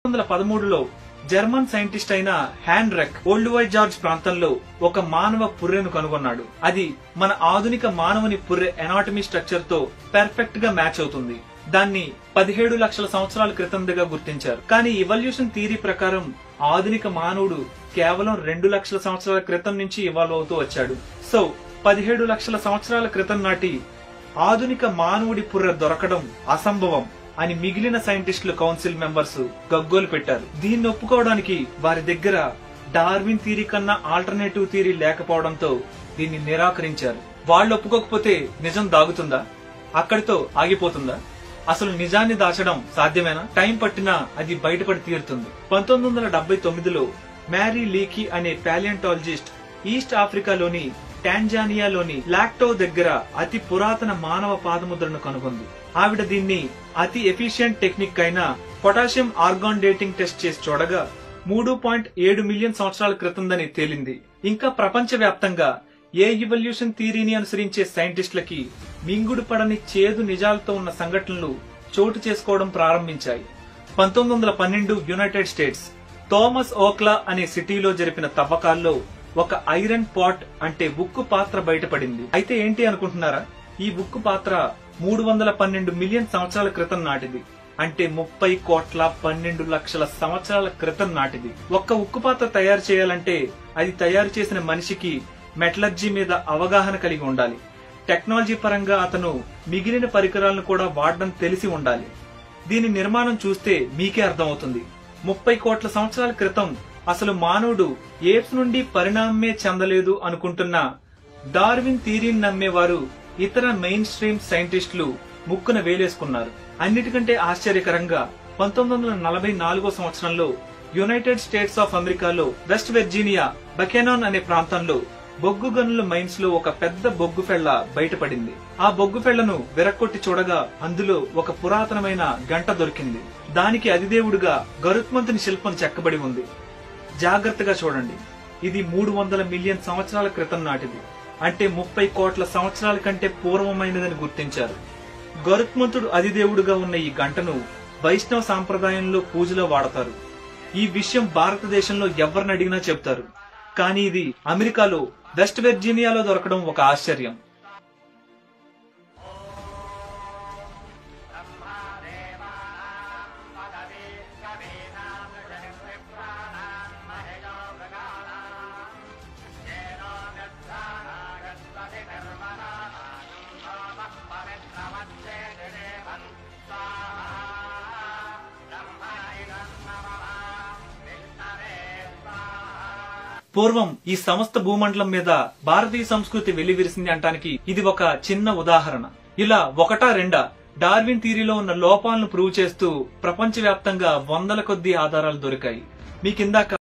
వందల పదమూడులో German scientist అయిన హ్యాండ్రెక్ ఓల్డ్ జార్జ్ ప్రాంతంలో ఒక మానవ పుర్రెను కనుగొన్నాడు అది మన ఆధునిక మానవుని పుర్రె ఎనాటమీ స్ట్రక్చర్ తో పెర్ఫెక్ట్ గా మ్యాచ్ అవుతుంది దాన్ని పదిహేడు లక్షల సంవత్సరాల క్రితందిగా గుర్తించారు కానీ ఇవల్యూషన్ థియరీ ప్రకారం ఆధునిక మానవుడు కేవలం రెండు లక్షల సంవత్సరాల క్రితం నుంచి ఇవాల్వ్ అవుతూ వచ్చాడు సో పదిహేడు లక్షల సంవత్సరాల క్రితం నాటి ఆధునిక మానవుడి పుర్రె దొరకడం అసంభవం అని మిగిలిన సైంటిస్టులు కౌన్సిల్ మెంబర్స్ గగ్గోలు పెట్టారు దీన్ని ఒప్పుకోవడానికి వారి దగ్గర డార్విన్ థియరీ కన్నా ఆల్టర్నేటివ్ థియరీ లేకపోవడంతో దీన్ని నిరాకరించారు వాళ్ళు ఒప్పుకోకపోతే నిజం దాగుతుందా అక్కడితో ఆగిపోతుందా అసలు నిజాన్ని దాచడం సాధ్యమేనా టైం పట్టినా అది బయటపడి తీరుతుంది పంతొమ్మిది వందల డెబ్బై తొమ్మిదిలో మ్యారీ లీకీ అనే ప్యాలియంటాలజిస్ట్ ఈస్ట్ ఆఫ్రికాలోని టాంజానియాలోని లాక్టో దగ్గర అతి పురాతన మానవ పాదముద్రను కనుగొంది ఆవిడ దీన్ని అతి ఎఫిషియెంట్ టెక్నిక్ అయిన పొటాషియం ఆర్గాన్ డేటింగ్ టెస్ట్ చేసి చూడగా మూడు పాయింట్ ఏడు మిలియన్ సంవత్సరాల క్రితందని తేలింది ఇంకా ప్రపంచ వ్యాప్తంగా ఏ ఇవల్యూషన్ థియరీని అనుసరించే సైంటిస్టులకి మింగుడు పడని చేదు నిజాలతో ఉన్న సంఘటనలు చోటు చేసుకోవడం ప్రారంభించాయి పంతొమ్మిది వందల పన్నెండు యునైటెడ్ స్టేట్స్ థామస్ ఓక్లా అనే సిటీలో జరిపిన తవ్వకాల్లో ఒక ఐరన్ పాట్ అంటే ఉక్కు పాత్ర బయటపడింది అయితే ఏంటి అనుకుంటున్నారా ఈ ఉక్కు పాత్ర మూడు వందల పన్నెండు మిలియన్ సంవత్సరాల క్రితం నాటిది అంటే ముప్పై కోట్ల పన్నెండు లక్షల సంవత్సరాల క్రితం నాటిది ఒక్క ఉక్కు పాత్ర తయారు చేయాలంటే అది తయారు చేసిన మనిషికి మెటలర్జీ మీద అవగాహన కలిగి ఉండాలి టెక్నాలజీ పరంగా అతను మిగిలిన పరికరాలను కూడా వాడడం తెలిసి ఉండాలి దీని నిర్మాణం చూస్తే మీకే అర్థమవుతుంది ముప్పై కోట్ల సంవత్సరాల క్రితం అసలు మానవుడు ఏప్స్ నుండి పరిణామమే చెందలేదు అనుకుంటున్న డార్విన్ థీరీని నమ్మేవారు ఇతర మెయిన్ స్ట్రీమ్ సైంటిస్టులు ముక్కున వేలేసుకున్నారు అన్నిటికంటే ఆశ్చర్యకరంగా పంతొమ్మిది వందల నలభై నాలుగో సంవత్సరంలో యునైటెడ్ స్టేట్స్ ఆఫ్ అమెరికాలో వెస్ట్ వెర్జీనియా బకెనాన్ అనే ప్రాంతంలో బొగ్గు గనుల మైన్స్ లో ఒక పెద్ద బొగ్గు ఫెళ్ళ బయటపడింది ఆ బొగ్గు ఫెళ్లను విరక్కొట్టి చూడగా అందులో ఒక పురాతనమైన గంట దొరికింది దానికి అధిదేవుడుగా గరుత్మంతుని శిల్పం చెక్కబడి ఉంది జాగ్రత్తగా చూడండి ఇది మూడు వందల మిలియన్ సంవత్సరాల క్రితం నాటిది అంటే ముప్పై కోట్ల సంవత్సరాల కంటే పూర్వమైనదని గుర్తించారు గరుత్మంతుడు అధిదేవుడుగా ఉన్న ఈ గంటను వైష్ణవ సాంప్రదాయంలో పూజలో వాడతారు ఈ విషయం భారతదేశంలో ఎవరిని అడిగినా చెప్తారు కానీ ఇది అమెరికాలో వెస్ట్ వెర్జీనియాలో దొరకడం ఒక ఆశ్చర్యం పూర్వం ఈ సమస్త భూమండలం మీద భారతీయ సంస్కృతి వెల్లివిరిసింది అంటానికి ఇది ఒక చిన్న ఉదాహరణ ఇలా ఒకటా రెండా డార్విన్ థియరీలో ఉన్న లోపాలను ప్రూవ్ చేస్తూ ప్రపంచవ్యాప్తంగా వందల కొద్దీ ఆధారాలు దొరికాయి మీకిందాక